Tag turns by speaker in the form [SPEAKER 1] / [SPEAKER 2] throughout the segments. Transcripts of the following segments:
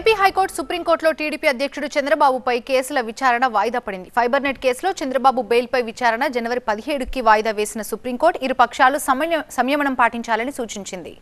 [SPEAKER 1] AP high court సుప్రీంకోర్టులో TDP అధ్యక్షుడు చంద్రబాబుపై కేసుల విచారణ వాయిదా పడింది ఫైబర్ నెట్ కేసులో చంద్రబాబు బెయిల్పై విచారణ జనవరి పదిహేడుకి వాయిదా వేసిన సుప్రీంకోర్టు ఇరు పక్షాలు సమన్య- సంయమనం పాటించాలని సూచించింది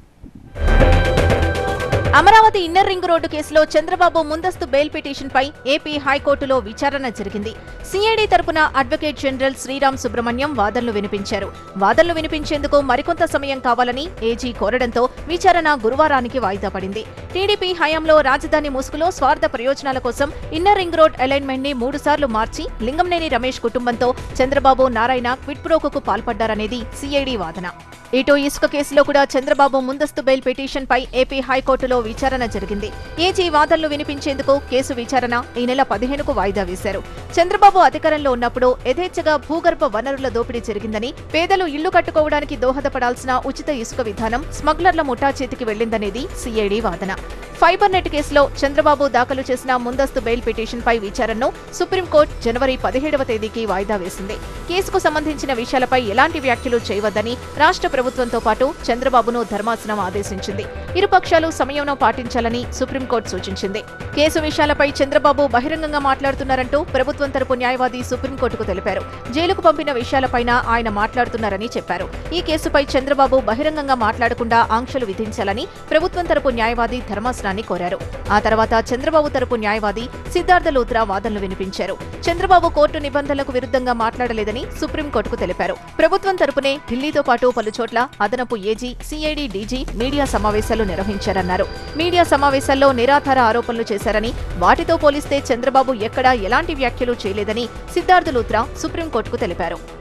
[SPEAKER 2] అమరావతి ఇన్నర్ రింగ్ రోడ్డు కేసులో చంద్రబాబు ముందస్తు బెయిల్ పిటిషన్ పై ఏపీ హైకోర్టులో విచారణ జరిగింది సిఐడి తరపున అడ్వకేట్ జనరల్ శ్రీరామ్ సుబ్రహ్మణ్యం వాదనలు వినిపించారు వాదనలు వినిపించేందుకు మరికొంత సమయం కావాలని ఏజీ కోరడంతో విచారణ గురువారానికి వాయిదా పడింది టీడీపీ హయాంలో రాజధాని ముసుగులో స్వార్థ ప్రయోజనాల కోసం ఇన్నర్ రింగ్ రోడ్ అలైన్మెంట్ ని మూడుసార్లు మార్చి లింగంనేని రమేష్ కుటుంబంతో చంద్రబాబు నారాయణ క్విట్ ప్రోకోకు పాల్పడ్డారనేది సిఐడి వాదన ఇటు ఇసుక కేసులో కూడా చంద్రబాబు ముందస్తు బెయిల్ పిటిషన్ పై ఏపీ హైకోర్టులో విచారణ జరిగింది ఏజీ వాదనలు వినిపించేందుకు కేసు విచారణ ఈ నెల పదిహేనుకు వాయిదా వేశారు చంద్రబాబు అధికారంలో ఉన్నప్పుడు యథేచ్ఛగా భూగర్భ వనరుల దోపిడీ జరిగిందని పేదలు ఇల్లు కట్టుకోవడానికి దోహదపడాల్సిన ఉచిత ఇసుక విధానం స్మగ్లర్ల ముఠా చేతికి వెళ్లిందనేది సిఐడి వాదన ఫైబర్ నెట్ కేసులో చంద్రబాబు దాఖలు చేసిన ముందస్తు బెయిల్ పిటిషన్ పై విచారణను సుప్రీంకోర్టు జనవరి పదిహేడవ తేదీకి వాయిదా వేసింది కేసుకు సంబంధించిన విషయాలపై ఎలాంటి వ్యాఖ్యలు చేయవద్దని రాష్ట్ర ప్రభుత్వంతో పాటు చంద్రబాబును ధర్మాసనం ఆదేశించింది ఇరుపక్షాలు సంయమనం పాటించాలని సుప్రీంకోర్టు సూచించింది కేసు విషయాలపై చంద్రబాబు బహిరంగంగా మాట్లాడుతున్నారంటూ ప్రభుత్వం తరపు న్యాయవాది సుప్రీంకోర్టుకు తెలిపారు జైలుకు పంపిన విషయాలపైన ఆయన మాట్లాడుతున్నారని చెప్పారు ఈ కేసుపై చంద్రబాబు బహిరంగంగా మాట్లాడకుండా ఆంక్షలు విధించాలని ప్రభుత్వం తరపు న్యాయవాది ధర్మాసనాన్ని కోరారు ఆ తర్వాత చంద్రబాబు తరపు న్యాయవాది సిద్ధార్థ లూత్రా వాదనలు వినిపించారు చంద్రబాబు కోర్టు నిబంధనలకు విరుద్ధంగా మాట్లాడలేదని సుప్రీంకోర్టుకు తెలిపారు ప్రభుత్వం తరపునే ఢిల్లీతో పాటు పలు చోట్ల అదనపు ఏజీ సిఐడి డీజీ మీడియా సమావేశాలు నిర్వహించారన్నారు మీడియా సమావేశాల్లో నిరాధార ఆరోపణలు చేశారని వాటితో పోలిస్తే చంద్రబాబు ఎక్కడా ఎలాంటి వ్యాఖ్యలు చేయలేదని సిద్ధార్థ లూత్రా సుప్రీంకోర్టుకు తెలిపారు